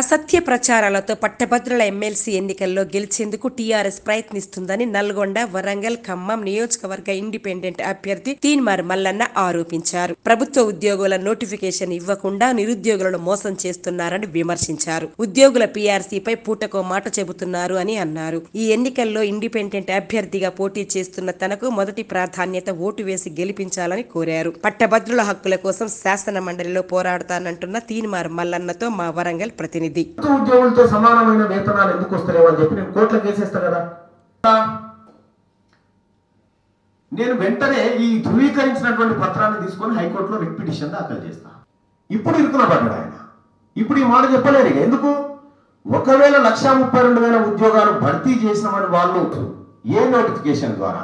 అసత్య ప్రచారాలతో పట్టభద్రుల ఎమ్మెల్సీ ఎన్నికల్లో గెలిచేందుకు టీఆర్ఎస్ ప్రయత్నిస్తుందని నల్గొండ వరంగల్ ఖమ్మం నియోజకవర్గ ఇండిపెండెంట్ అభ్యర్థి తీన్మార్ మల్లన్న ఆరోపించారు ప్రభుత్వ ఉద్యోగుల నోటిఫికేషన్ ఇవ్వకుండా నిరుద్యోగులను మోసం చేస్తున్నారని విమర్శించారు ఉద్యోగుల పీఆర్సీపై పూటకో మాట చెబుతున్నారు అని అన్నారు ఈ ఎన్నికల్లో ఇండిపెండెంట్ అభ్యర్థిగా పోటీ చేస్తున్న తనకు మొదటి ప్రాధాన్యత ఓటు వేసి గెలిపించాలని కోరారు పట్టభద్రుల హక్కుల కోసం శాసన మండలిలో పోరాడతానంటున్న తీన్మార్ మల్లన్నతో మా వరంగల్ ప్రతినిధి ప్రభుత్వ ఉద్యోగులతో సమానమైన వేతనాలు ఎందుకు వస్తలేవు అని చెప్పి నేను కోర్టులో కేసేస్తా కదా నేను వెంటనే ఈ ధృవీకరించినటువంటి పత్రాన్ని తీసుకొని హైకోర్టులో రిట్ పిటిషన్ దాఖలు చేస్తా ఇప్పుడు ఇరుకున పడ్డాడు ఆయన ఇప్పుడు ఈ మాట చెప్పలేరు ఇక. ఎందుకు ఒకవేళ లక్షా ముప్పై రెండు వేల ఉద్యోగాలు భర్తీ చేసినామని వాళ్ళు ఏ నోటిఫికేషన్ ద్వారా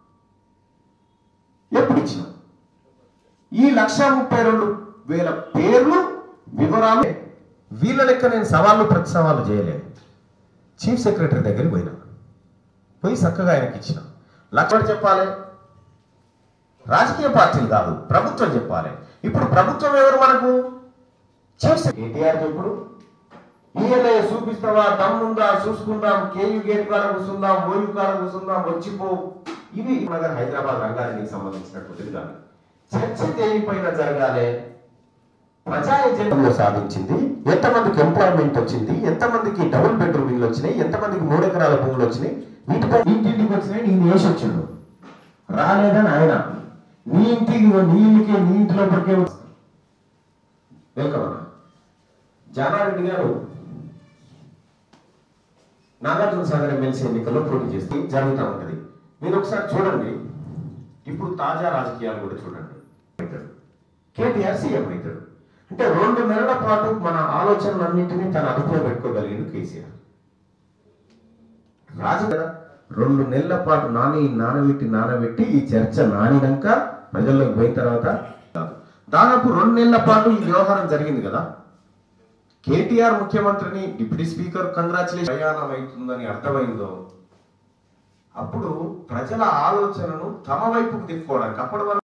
ఎప్పుడు ఇచ్చినాం ఈ లక్షా ముప్పై రెండు వేల పేర్లు వివరాలు వీళ్ళ లెక్క నేను సవాళ్ళు ప్రతి సవాళ్ళు చేయలేదు చీఫ్ సెక్రటరీ దగ్గరికి పోయినా పోయి చక్కగా ఆయనకి ఇచ్చిన లక్ష చెప్పాలి రాజకీయ పార్టీలు కాదు ప్రభుత్వం చెప్పాలి ఇప్పుడు ప్రభుత్వం ఎవరు మనకు చీఫ్ కేటీఆర్ చెప్పుడు ఈఎల్ఐ చూపిస్తావా దమ్ముందా చూసుకుందాం కేయూ గేట్ కాడ కూర్చుందాం ఓయూ కాడ కూర్చుందాం వచ్చిపో ఇవి నగర్ హైదరాబాద్ రంగానికి సంబంధించినటువంటిది కాదు చర్చ దేనిపైన జరగాలి ప్రజా ఎజెండాలో సాధించింది ఎంతమందికి ఎంప్లాయ్మెంట్ వచ్చింది ఎంతమందికి డబుల్ బెడ్రూమ్ ఇల్లు వచ్చినాయి ఎంతమందికి మూడు ఎకరాల భూములు వచ్చినాయి వీటిపై ఇంటింటికి వచ్చినాయి నేను వేసి వచ్చిండు రాలేదని ఆయన నీ ఇంటికి నీ ఇంటికి నీ ఇంటి లోపలికే వెల్కమ్ అన్న జానారెడ్డి గారు నాగార్జున సాగర్ ఎమ్మెల్సీ ఎన్నికల్లో పోటీ చేస్తే జరుగుతూ ఉంటది మీరు ఒకసారి చూడండి ఇప్పుడు తాజా రాజకీయాలు కూడా చూడండి అవుతాడు. కేటీఆర్ సీఎం అవుతాడు అంటే రెండు నెలల పాటు మన ఆలోచనలన్నింటినీ తన అదుపులో పెట్టుకోగలిగింది కేసీఆర్ రాజు కదా రెండు నెలల పాటు నాని నానబెట్టి నానబెట్టి ఈ చర్చ నానినాక ప్రజల్లోకి పోయిన తర్వాత దాదాపు రెండు నెలల పాటు ఈ వ్యవహారం జరిగింది కదా కేటీఆర్ ముఖ్యమంత్రిని డిప్యూటీ స్పీకర్ కంగ్రాచులేషన్ ప్రయాణం అవుతుందని అర్థమైందో అప్పుడు ప్రజల ఆలోచనను తమ వైపుకు తిప్పుకోవడానికి అప్పటి వరకు